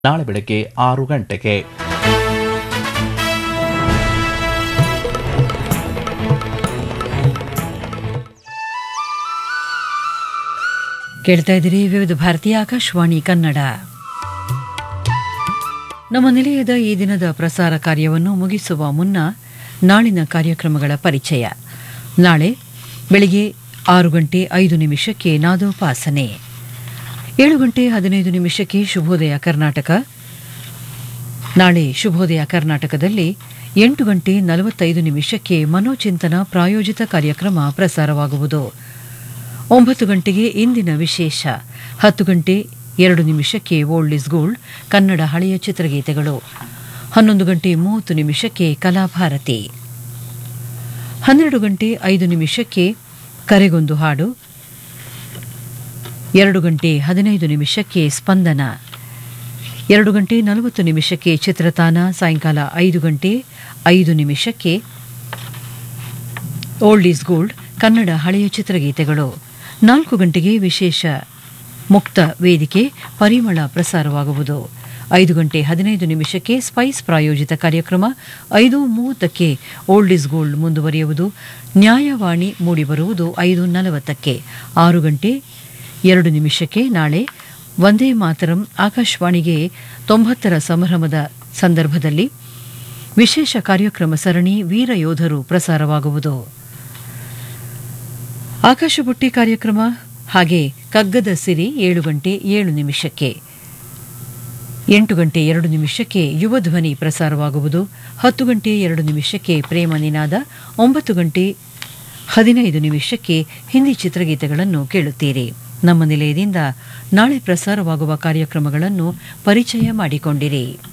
ನಾಳೆ ಬೆಳಗ್ಗೆ ಆರು ಗಂಟೆಗೆ ಕೇಳ್ತಾ ಇದ್ದೀರಿ ವಿವಿಧ ಭಾರತೀಯ ಆಕಾಶವಾಣಿ ಕನ್ನಡ ನಮ್ಮ ನಿಲಯದ ಈ ದಿನದ ಪ್ರಸಾರ ಕಾರ್ಯವನ್ನು ಮುಗಿಸುವ ಮುನ್ನ ನಾಳಿನ ಕಾರ್ಯಕ್ರಮಗಳ ಪರಿಚಯ ನಾಳೆ ಬೆಳಿಗ್ಗೆ ಆರು ಗಂಟೆ ಐದು ನಿಮಿಷಕ್ಕೆ ನಾದೋಪಾಸನೆ ಏಳು ಗಂಟೆ ಹದಿನೈದು ನಿಮಿಷಕ್ಕೆ ಶುಭೋದಯ ಕರ್ನಾಟಕ ನಾಳೆ ಶುಭೋದಯ ಕರ್ನಾಟಕದಲ್ಲಿ ಎಂಟು ಗಂಟೆ ನಲವತ್ತೈದು ನಿಮಿಷಕ್ಕೆ ಮನೋಚಿಂತನ ಪ್ರಾಯೋಜಿತ ಕಾರ್ಯಕ್ರಮ ಪ್ರಸಾರವಾಗುವುದು ಒಂಬತ್ತು ಗಂಟೆಗೆ ಇಂದಿನ ವಿಶೇಷ ಹತ್ತು ಗಂಟೆ ಎರಡು ನಿಮಿಷಕ್ಕೆ ಓಲ್ಡ್ ಇಸ್ ಗೋಲ್ಡ್ ಕನ್ನಡ ಹಳೆಯ ಚಿತ್ರಗೀತೆಗಳು ಹನ್ನೊಂದು ಗಂಟೆ ಮೂವತ್ತು ನಿಮಿಷಕ್ಕೆ ಕಲಾಭಾರತಿ ಹನ್ನೆರಡು ಗಂಟೆ ಐದು ನಿಮಿಷಕ್ಕೆ ಕರೆಗೊಂದು ಹಾಡು ಎರಡು ಗಂಟೆ ಹದಿನೈದು ನಿಮಿಷಕ್ಕೆ ಸ್ಪಂದನ ಎರಡು ಗಂಟೆ ನಲವತ್ತು ನಿಮಿಷಕ್ಕೆ ಚಿತ್ರತಾನ ಸಾಯಂಕಾಲ ಐದು ಗಂಟೆ ಐದು ನಿಮಿಷಕ್ಕೆ ಓಲ್ಡ್ ಈಸ್ ಗೋಲ್ಡ್ ಕನ್ನಡ ಹಳೆಯ ಚಿತ್ರಗೀತೆಗಳು ನಾಲ್ಕು ಗಂಟೆಗೆ ವಿಶೇಷ ಮುಕ್ತ ವೇದಿಕೆ ಪರಿಮಳ ಪ್ರಸಾರವಾಗುವುದು ಐದು ಗಂಟೆ ಹದಿನೈದು ನಿಮಿಷಕ್ಕೆ ಸ್ಪೈಸ್ ಪ್ರಾಯೋಜಿತ ಕಾರ್ಯಕ್ರಮ ಐದು ಮೂವತ್ತಕ್ಕೆ ಓಲ್ಡ್ ಇಸ್ ಗೋಲ್ಡ್ ಮುಂದುವರಿಯುವುದು ನ್ಯಾಯವಾಣಿ ಮೂಡಿಬರುವುದು ಐದು ನಲವತ್ತಕ್ಕೆ ಆರು ಗಂಟೆ ಎರಡು ನಿಮಿಷಕ್ಕೆ ನಾಳೆ ವಂದೇ ಮಾತರಂ ಆಕಾಶವಾಣಿಗೆ ತೊಂಬತ್ತರ ಸಂಭ್ರಮದ ಸಂದರ್ಭದಲ್ಲಿ ವಿಶೇಷ ಕಾರ್ಯಕ್ರಮ ಸರಣಿ ವೀರ ಯೋಧರು ಪ್ರಸಾರವಾಗುವುದು ಆಕಾಶಬುಟ್ಟಿ ಕಾರ್ಯಕ್ರಮ ಹಾಗೆ ಕಗ್ಗದ ಸಿರಿ ಏಳು ಗಂಟೆ ಏಳು ನಿಮಿಷಕ್ಕೆ ಎಂಟು ಗಂಟೆ ಎರಡು ನಿಮಿಷಕ್ಕೆ ಯುವ ಧ್ವನಿ ಪ್ರಸಾರವಾಗುವುದು ಹತ್ತು ಗಂಟೆ ಎರಡು ನಿಮಿಷಕ್ಕೆ ಪ್ರೇಮ ನಿನಾದ ಒಂಬತ್ತು ಗಂಟೆ ಹದಿನೈದು ನಿಮಿಷಕ್ಕೆ ಹಿಂದಿ ಚಿತ್ರಗೀತೆಗಳನ್ನು ಕೇಳುತ್ತೀರಿ ನಮ್ಮ ನಿಲಯದಿಂದ ನಾಳೆ ಪ್ರಸಾರವಾಗುವ ಕಾರ್ಯಕ್ರಮಗಳನ್ನು ಪರಿಚಯ ಮಾಡಿಕೊಂಡಿರಿ